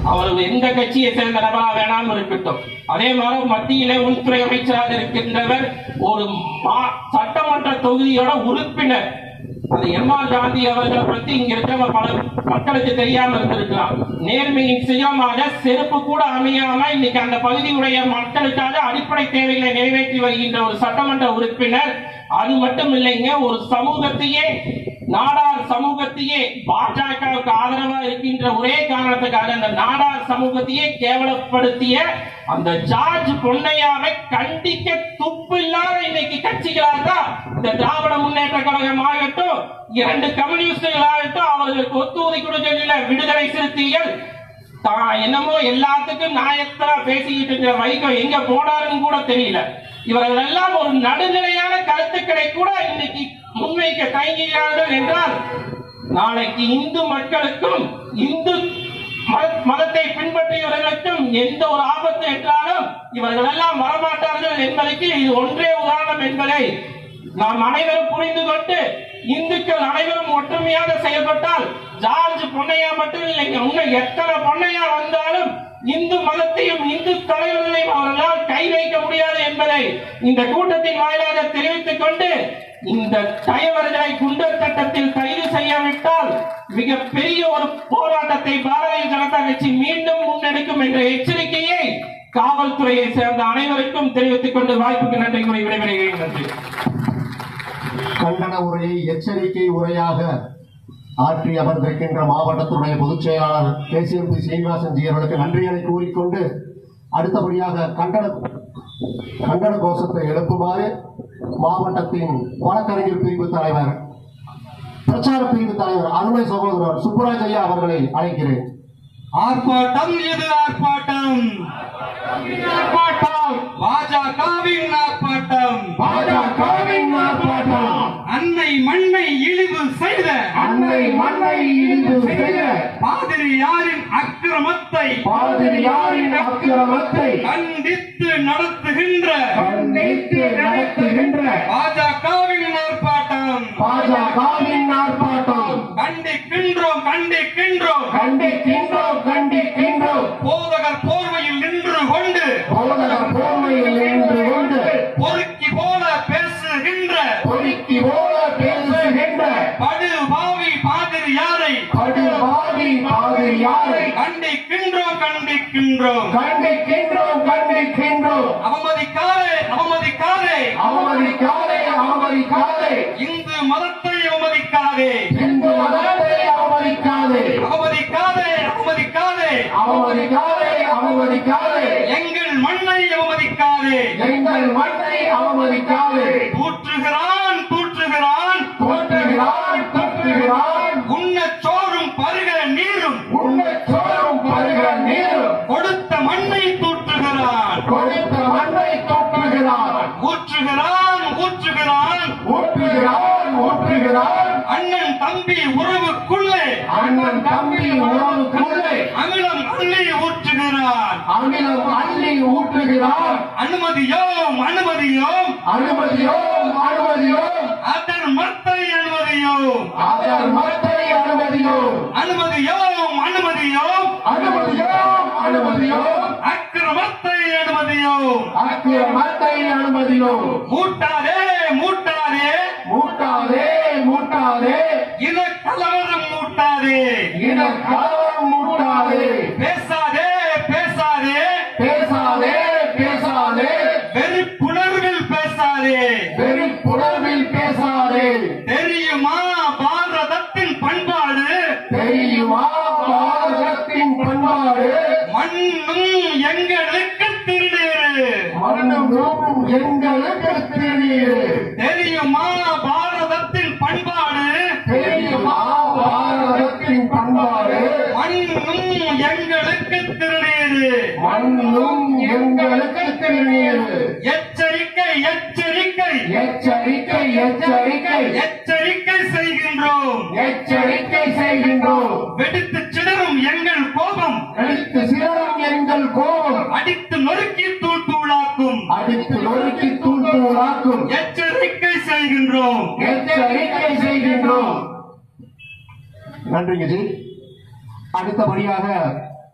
அவர் எந்த கட்சியை சேர்ந்த நபரா வேணாலும் இருக்கட்டும் அதே மாதிரி மத்தியிலே உள்துறை அமைச்சராக இருக்கின்றவர் ஒரு மா- சட்டமன்ற தொகுதியோட உறுப்பினர் அது எம்ஆர் காந்தி அவர்களை பத்தி இங்க இருக்கிற பல மக்களுக்கு தெரியாம இருந்திருக்கலாம் நேர்மையின் சுயமாக செருப்பு கூட அமையாம இன்னைக்கு அந்த பகுதியுடைய மக்களுக்காக அடிப்படை தேவைகளை நிறைவேற்றி வருகின்ற ஒரு சட்டமன்ற உறுப்பினர் அது மட்டும் இல்லைங்க ஒரு சமூகத்தையே நாடார் சமூகத்தையே பாஜகவுக்கு ஆதரவா இருக்கின்ற ஒரே காரணத்துக்காக அந்த நாடார் சமூகத்தையே கேவலப்படுத்திய அந்த ஜார்ஜ் பொன்னையாவை கண்டிக்க துப்பு இல்லாத இன்னைக்கு கட்சிகளாக தான் இந்த திராவிட முன்னேற்ற கழகம் ஆகட்டும் இரண்டு கம்யூனிஸ்டுகள் ஆகட்டும் அவர்களுக்கு ஒத்துழைப்பு கொடுக்கல விடுதலை சிறுத்தைகள் தான் என்னமோ எல்லாத்துக்கும் நாயத்தரா பேசிக்கிட்டு இருக்கிற வைகோ எங்க போனாருன்னு கூட தெரியல இவர்கள் எல்லாம் ஒரு நடுநிலையான கருத்துக்களை கூட இன்னைக்கு முன்வைக்க தயங்குகிறார்கள் என்றால் நாளைக்கு இந்து மக்களுக்கும் இந்து மத- மதத்தை பின்பற்றியவர்களுக்கும் எந்த ஒரு ஆபத்து என்றாலும் இவர்கள் எல்லாம் வரமாட்டார்கள் என்பதற்கு இது ஒன்றே உதாரணம் என்பதை நாம் அனைவரும் புரிந்து கொண்டு இந்துக்கள் அனைவரும் ஒற்றுமையாக செயல்பட்டால் ஜார்ஜ் பொன்னையா மட்டும் இல்லைங்க இன்னும் எத்தனை பொன்னையா வந்தாலும் இந்து மதத்தையும் இந்து தலைவர்களையும் அவர்களால் கை வைக்க முடியாது என்பதை இந்த கூட்டத்தின் வாயிலாக தெரிவித்துக் கொண்டு இந்த தலைவர்களை குண்டர் சட்டத்தில் கைது செய்யாவிட்டால் மிக பெரிய ஒரு போராட்டத்தை பாரதிய ஜனதா கட்சி மீண்டும் முன்னெடுக்கும் என்ற எச்சரிக்கையை காவல்துறையை சேர்ந்த அனைவருக்கும் தெரிவித்துக் கொண்டு வாய்ப்புக்கு நன்றி கூறி விடைபெறுகிறேன் நன்றி கண்டன உரையை எச்சரிக்கை உரையாக ஆற்றி அமர்ந்திருக்கின்ற மாவட்டத்துடைய பொதுச் செயலாளர் கேசிஎம்பி சீனிவாசன் ஜி அவர்களுக்கு நன்றிகளை கூறிக்கொண்டு அடுத்தபடியாக கண்டன கண்டன கோஷத்தை எழுப்புமாறு மாவட்டத்தின் வழக்கறிஞர் பிரிவு தலைவர் பிரச்சார பிரிவு தலைவர் அருமை சகோதரர் சுப்புராஜ் ஐயா அவர்களை அழைக்கிறேன் ஆர்ப்பாட்டம் இது ஆர்ப்பாட்டம் ஆர்ப்பாட்டம் பாஜகவின் ஆர்ப்பாட்டம் பாஜகவின் ஆர்ப்பாட்டம் அன்னை மண்ணை இழிவு செய்த அன்னை மண்ணை இழிவு செய்த பாதிரியாரின் அக்கிரமத்தை பாதிரியாரின் அக்கிரமத்தை கண்டித்து நடத்துகின்ற கண்டித்து நடத்துகின்ற பாஜகவின் ஆர்ப்பாட்டம் பாஜகவின் ஆர்ப்பாட்டம் கண்டிக்கின்றோம் கண்டிக்கின்றோம் கண்டிக்கின்றோம் கண்டிக்கின்றோம் போதகர் போர்வையில் நின்று கொண்டு போதகர் போர்வையில் நின்று கொண்டு பொறுக்கி போல பேசுகின்ற பொறுக்கி போல பேசுகின்ற படுபாவி பாதிரியாரை படுபாவி பாதிரியாரை கண்டிக்கின்றோம் கண்டிக்கின்றோம் கண்டிக்கின்றோம் கண்டிக்கின்றோம் அவமதிக்காதே அவமதிக்காதே அவமதிக்காதே அவமதிக்காதே இந்து மதத்தை அவமதிக்காதே இந்து மதத்தை அவமதிக்காதே அவமதிக்காதே அவமதிக்காதே அவமதிக்காதே அவமதிக்காதே எங்கள் மண்ணை அவமதிக்காதே எங்கள் மண்ணை அவமதிக்காதே தூற்றுகிறான் தூற்றுகிறான் தோற்றுகிறான் தோற்றுகிறான் உண்ணச் சோறும் பருக நீரும் உண்ணச் சோறும் பருக நீரும் கொடுத்த மண்ணை தூற்றுகிறான் கொடுத்த மண்ணை தோற்றுகிறான் ஊற்றுகிறான் ஊற்றுகிறான் ஊற்றுகிறான் ஊற்றுகிறான் அண்ணன் தம்பி உறவுக்குள்ளே அண்ணன் தம்பி உறவுக்குள்ளே அமிலம் அள்ளி ஊற்றுகிறான் அமிலம் அள்ளி ஊற்றுகிறான் அனுமதியோம் அனுமதியோம் அனுமதியோம் அனுமதியோம் அதர்மத்தை அனுமதியோம் அதர் மரத்தை அனுமதியோம் அனுமதியோம் அனுமதியோம் அனுமதியோம் அனுமதியோம் அக்கிரமத்தை அனுமதியோம் அக்கிரமத்தை அனுமதியோம் மூட்டாதே மூட்டாதே மூட்டாதே மூட்டாதே இன கலவரம் மூட்டாதே இன கலவரம் மூட்டாதே பேசாதே பேசாதே பேசாதே பேசாதே வெறுப்புணர்வில் பேசாதே வெறி புலவில் பேசாதே தெரியுமா பாரதத்தின் பண்பாடு தெரியுமா பாரதத்தின் பண்பாடு மண்ணும் எங்களுக்கு திருநீரு மண்ணும் எங்களுக்கு திருநீரு தெரியுமா பாரதத்தின் பண்பாடு தெரியுமா பாரதத்தின் பண்பாடு மண்ணும் எங்களுக்கு திருநீரு மண்ணும் எங்களுக்கு திருநீரு எச்சரிக்கை எச்சரிக்கை எச்சரிக்கை எச்சரிக்கை எச்சரிக்கை செய்கின்றோம் எச்சரிக்கை செய்கின்றோம் வெடித்து சிதறும் எங்கள் கோபம் எடுத்து சிதறும் எங்கள் கோபம் அடித்து நொறுக்கி தூள் தூளாக்கும் அடித்து நொறுக்கி தூள் தூளாக்கும் எச்சரிக்கை செய்கின்றோம் எச்சரிக்கை செய்கின்றோம் நன்றிங்க ஜி அடுத்தபடியாக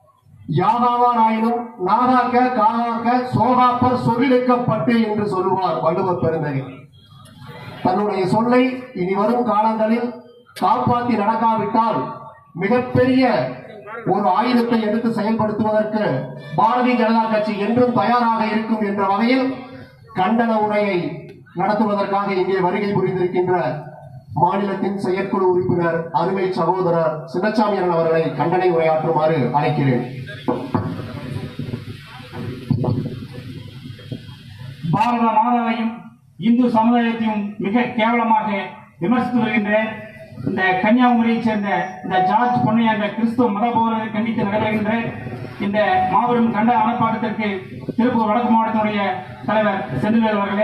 யாகாவாராயினும் நாகாக்க காகாக்க சோகாப்பர் சொல்லிழுக்கப்பட்டு என்று சொல்லுவார் வள்ளுவர் பெருந்தகை தன்னுடைய சொல்லை இனி வரும் காலங்களில் காப்பாற்றி நடக்காவிட்டால் மிகப்பெரிய ஒரு ஆயுதத்தை எடுத்து செயல்படுத்துவதற்கு பாரதிய ஜனதா கட்சி என்றும் தயாராக இருக்கும் என்ற வகையில் கண்டன உரையை நடத்துவதற்காக இங்கே வருகை புரிந்திருக்கின்ற மாநிலத்தின் செயற்குழு உறுப்பினர் அருமை சகோதரர் சின்னசாமி அண்ணன் அவர்களை கண்டனை உரையாற்றுமாறு அழைக்கிறேன் பாரத மாதாவையும் இந்து சமுதாயத்தையும் மிக கேவலமாக விமர்சித்து வருகின்ற இந்த கன்னியாகுமரியைச் சேர்ந்த இந்த ஜார்ஜ் பொன்னையா என்ற கிறிஸ்துவ மத போரை கண்டித்து நடைபெறுகின்ற இந்த மாபெரும் கண்ட ஆர்ப்பாட்டத்திற்கு திருப்பூர் வடக்கு மாவட்டத்தினுடைய தலைவர் செந்தில்வேல் அவர்களே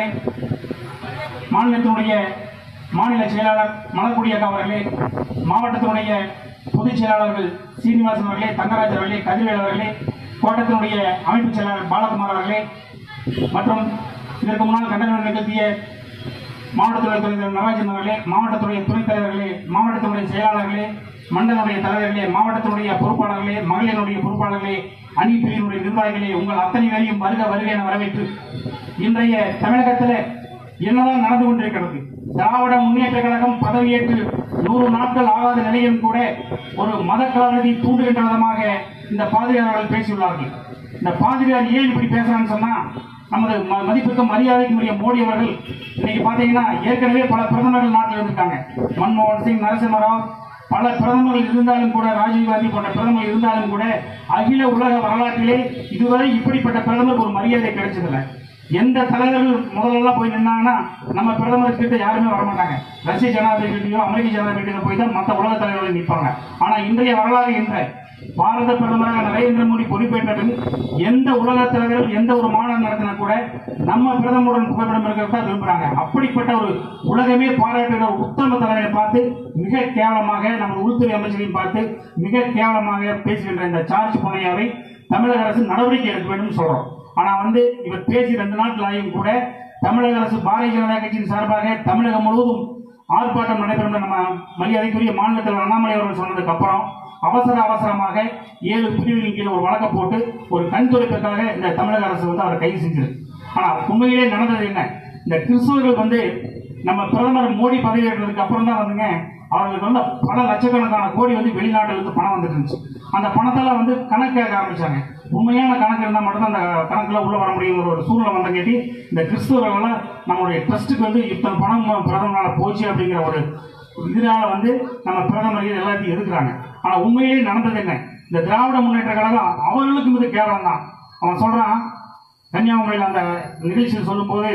மாநிலத்தினுடைய மாநில செயலாளர் மலர்குடி அக்கா அவர்களே மாவட்டத்தினுடைய பொதுச் செயலாளர்கள் சீனிவாசன் அவர்களே தங்கராஜ் அவர்களே கதிர்வேல் அவர்களே கோட்டத்தினுடைய அமைப்பு செயலாளர் பாலகுமார் அவர்களே மற்றும் இதற்கு முன்னால் கண்டன நிகழ்த்திய மாவட்டத்துறை தலைவர் நடராஜன் அவர்களே மாவட்டத்துடைய துணைத் தலைவர்களே மாவட்டத்தினுடைய செயலாளர்களே மண்டலுடைய தலைவர்களே மாவட்டத்தினுடைய பொறுப்பாளர்களே மகளிருடைய பொறுப்பாளர்களே அணி பிரிவினுடைய நிர்வாகிகளே உங்கள் அத்தனை பேரையும் வருக வருக என வரவேற்று இன்றைய தமிழகத்தில் என்னதான் நடந்து கொண்டிருக்கிறது திராவிட முன்னேற்ற கழகம் பதவியேற்று நூறு நாட்கள் ஆகாத நிலையும் கூட ஒரு மத கலவரத்தை தூண்டுகின்ற விதமாக இந்த பாதிரியார் அவர்கள் பேசியுள்ளார்கள் இந்த பாதிரியார் ஏன் இப்படி பேசுறான்னு சொன்னா நமது ம- மதிப்புக்கும் மரியாதைக்கும் உரிய மோடி அவர்கள் இன்னைக்கு பாத்தீங்கன்னா ஏற்கனவே பல பிரதமர்கள் நாட்டில் இருந்திருக்காங்க மன்மோகன் சிங் நரசிம்மராவ் பல பிரதமர்கள் இருந்தாலும் கூட ராஜீவ் காந்தி போன்ற பிரதமர் இருந்தாலும் கூட அகில உலக வரலாற்றிலே இதுவரை இப்படிப்பட்ட பிரதமர் ஒரு மரியாதை கிடைச்சதில்லை எந்த தலைவர்கள் முதல்லலாம் போய் நின்னாங்கன்னா நம்ம பிரதமர் கிட்ட யாருமே வர மாட்டாங்க ரஷ்ய ஜனாதிபதி கிட்டயோ அமெரிக்க ஜனாதிபதி கிட்ட போய் தான் மற்ற உலக தலைவர்கள் நிற்பாங்க ஆனா இன்றைய வரலாறு என்ற பாரத பிரதமராக நரேந்திர மோடி பொறுப்பேற்ற பின் எந்த உலக தலைவர்கள் எந்த ஒரு மாநாடு நடத்தினா கூட நம்ம பிரதமருடன் புகைப்படம் இருக்கிறதா விரும்புறாங்க அப்படிப்பட்ட ஒரு உலகமே பாராட்டுகிற ஒரு உத்தம தலைவரை பார்த்து மிக கேவலமாக நம்ம உள்துறை அமைச்சரையும் பார்த்து மிக கேவலமாக பேசுகின்ற இந்த சார்ஜ் பொன்னையாவை தமிழக அரசு நடவடிக்கை எடுக்க வேண்டும் சொல்றோம் ஆனா வந்து இவர் பேசி ரெண்டு நாட்கள் ஆகியும் கூட தமிழக அரசு பாரதிய ஜனதா கட்சியின் சார்பாக தமிழகம் முழுவதும் ஆர்ப்பாட்டம் நடைபெறும் என்ற நம்ம மரியாதைக்குரிய மாநில தலைவர் அண்ணாமலை அவர்கள் சொன்னதுக்கு அப்புறம் அவசர அவசரமாக ஏழு பிரிவுகளின் கீழ் ஒரு வழக்கை போட்டு ஒரு கண் துடைப்புக்காக இந்த தமிழக அரசு வந்து அவரை கைது செஞ்சது ஆனா உண்மையிலே நடந்தது என்ன இந்த கிறிஸ்தவர்கள் வந்து நம்ம பிரதமர் மோடி பதவி ஏற்றதுக்கு அப்புறம் தான் வந்துங்க அவர்களுக்கு வந்து பல லட்சக்கணக்கான கோடி வந்து வெளிநாட்டுல இருந்து பணம் வந்துட்டு இருந்துச்சு அந்த பணத்தெல்லாம் வந்து கணக்கு கேட்க ஆரம்பிச்சாங்க உண்மையான கணக்கு இருந்தால் மட்டும்தான் அந்த கணக்குல உள்ள வர முடியுங்கிற ஒரு சூழ்நிலை வந்த கேட்டி இந்த கிறிஸ்தவர்கள் நம்மளுடைய ட்ரஸ்ட்டுக்கு வந்து இத்தனை பணம் பிரதமரால போச்சு அப்படிங்கிற ஒரு இதனால வந்து நம்ம பிரதமர் எல்லாத்தையும் எதுக்குறாங்க ஆனா உண்மையிலேயே நடந்தது என்ன இந்த திராவிட முன்னேற்ற கழகம் அவர்களுக்கும் இது கேவலம் தான் அவன் சொல்றான் கன்னியாகுமரியில் அந்த நிகழ்ச்சியில் சொல்லும்போது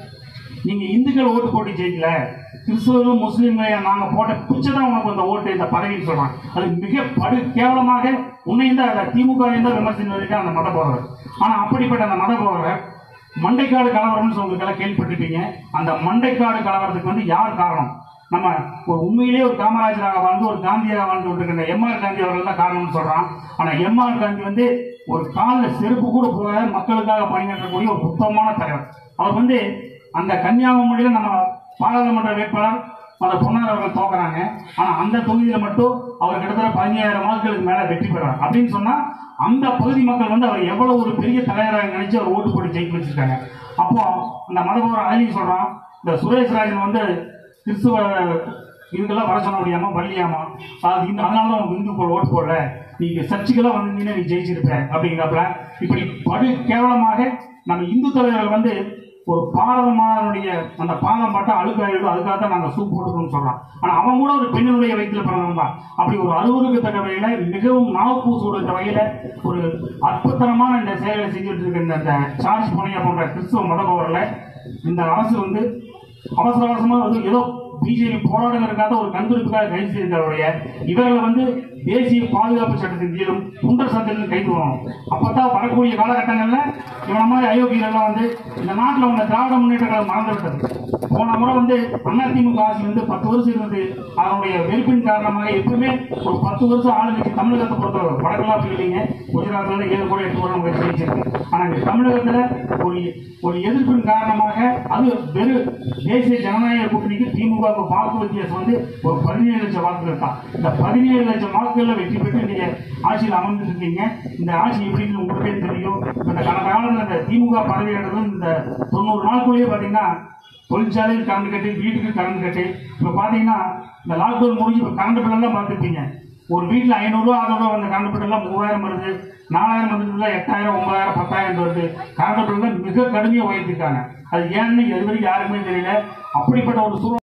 நீங்க இந்துக்கள் ஓட்டு போட்டு ஜெயிக்கல கிறிஸ்துவர்களும் முஸ்லீம்கள் நாங்க போட்ட பிச்சை தான் உனக்கு அந்த ஓட்டு இந்த பதவின்னு சொல்றான் அது மிக படு கேவலமாக உன்னையும் தான் அதை திமுக தான் விமர்சனம் இருக்க அந்த மத போகிறவர் ஆனா அப்படிப்பட்ட அந்த மத போகிறவர் மண்டைக்காடு கலவரம்னு சொல்றதுக்கெல்லாம் கேள்விப்பட்டிருப்பீங்க அந்த மண்டைக்காடு கலவரத்துக்கு வந்து யார் காரணம் நம்ம ஒரு உண்மையிலேயே ஒரு காமராஜராக வாழ்ந்து ஒரு காந்தியாக வாழ்ந்து கொண்டிருக்கிற எம்ஆர் காந்தி அவர்கள் தான் காரணம்னு சொல்றான் ஆனா எம்ஆர் காந்தி வந்து ஒரு காலில் செருப்பு கூட போக மக்களுக்காக பணியாற்றக்கூடிய ஒரு உத்தமமான தலைவர் அவர் வந்து அந்த கன்னியாகுமரியில நம்ம பாராளுமன்ற வேட்பாளர் அந்த பொன்னார் அவர்கள் தோக்குறாங்க ஆனா அந்த தொகுதியில மட்டும் அவர் கிட்டத்தட்ட பதினாயிரம் வாக்குகளுக்கு மேல வெற்றி பெறார் அப்படின்னு சொன்னா அந்த பகுதி மக்கள் வந்து அவர் எவ்வளவு ஒரு பெரிய தலைவராக நினைச்சு அவர் ஓட்டு போட்டு ஜெயிக்க வச்சிருக்காங்க அப்போ அந்த மதபோர் அழகி சொல்றான் இந்த சுரேஷ் ராஜன் வந்து கிறிஸ்துவ இதுக்கெல்லாம் வர சொல்ல முடியாம வரலையாமா அது இந்த அதனால தான் உனக்கு இந்து போல ஓட்டு போடல நீங்க சர்ச்சுக்கெல்லாம் வந்திருந்தீங்கன்னா நீ ஜெயிச்சிருப்ப அப்படிங்கிறப்ப இப்படி படு கேவலமாக நம்ம இந்து தலைவர்கள் வந்து ஒரு பாரதமானுடைய அந்த பாதம் பட்ட அழுக்காயிடும் அதுக்காக தான் நாங்கள் சூப் போட்டுக்கணும்னு சொல்றோம் ஆனா அவன் கூட ஒரு பெண்ணினுடைய வயிற்றுல பிறந்தவன் தான் அப்படி ஒரு அருவருக்கத்தக்க வகையில மிகவும் நாவுப்பூசுகிற வகையில ஒரு அற்புதமான இந்த செயலை செஞ்சுட்டு இருக்க இந்த- இந்த சார்ஜ் பொன்னையா போன்ற கிறிஸ்துவ மதபவர்ல இந்த அரசு வந்து அவசர அவசரமா வந்து ஏதோ பிஜேபி போராடுங்கிறதுக்காக ஒரு கண்டுபிடிப்புக்காக கைது செய்தவருடைய இவர்களை வந்து தேசிய பாதுகாப்பு சட்டத்தின் கீழும் குண்டர் சட்டத்திலும் கைது பண்ணணும் அப்பதான் வரக்கூடிய காலகட்டங்கள்ல இவன மாதிரி அயோக்கியர்கள் வந்து இந்த நாட்டில் உள்ள திராவிட முன்னேற்ற கழகம் மறந்து விட்டது போன முறை வந்து அதிமுக ஆட்சி வந்து பத்து வருஷம் இருந்தது அதனுடைய வெறுப்பின் காரணமாக எப்பவுமே ஒரு பத்து வருஷம் ஆளுநருக்கு தமிழகத்தை பொறுத்தவரை வடக்கெல்லாம் அப்படி இல்லைங்க குஜராத்ல ஏழு கூட எட்டு கூட நமக்கு ஜெயிச்சிருக்கு ஆனா இந்த தமிழகத்துல ஒரு ஒரு எதிர்ப்பின் காரணமாக அது வெறும் தேசிய ஜனநாயக கூட்டணிக்கு திமுக வாக்கு வித்தியாசம் வந்து ஒரு பதினேழு லட்சம் வாக்குகள் தான் இந்த பதினேழு லட்சம் வாக்கு வாக்குகள்ல வெற்றி பெற்று நீங்க ஆட்சியில் அமர்ந்துட்டு இருக்கீங்க இந்த ஆட்சி எப்படின்னு உங்களுக்கே தெரியும் இப்ப இந்த கடந்த காலத்துல இந்த திமுக பதவி எடுத்ததும் இந்த தொண்ணூறு நாளுக்குள்ளேயே பாத்தீங்கன்னா தொழிற்சாலையில் கரண்ட் கட்டு வீட்டுக்கு கரண்ட் கட்டு இப்ப பாத்தீங்கன்னா இந்த லாக்டவுன் முடிஞ்சு இப்ப கரண்ட் பில் எல்லாம் பார்த்துருப்பீங்க ஒரு வீட்டில் ஐநூறுரூவா அறுநூறுவா வந்த கரண்ட் பில் எல்லாம் மூவாயிரம் வருது நாலாயிரம் வந்துருந்தா எட்டாயிரம் ஒன்பதாயிரம் பத்தாயிரம் வருது கரண்ட் பில் மிக கடுமையாக உயர்த்திருக்காங்க அது ஏன்னு இது வரைக்கும் யாருக்குமே தெரியல அப்படிப்பட்ட ஒரு சூழல்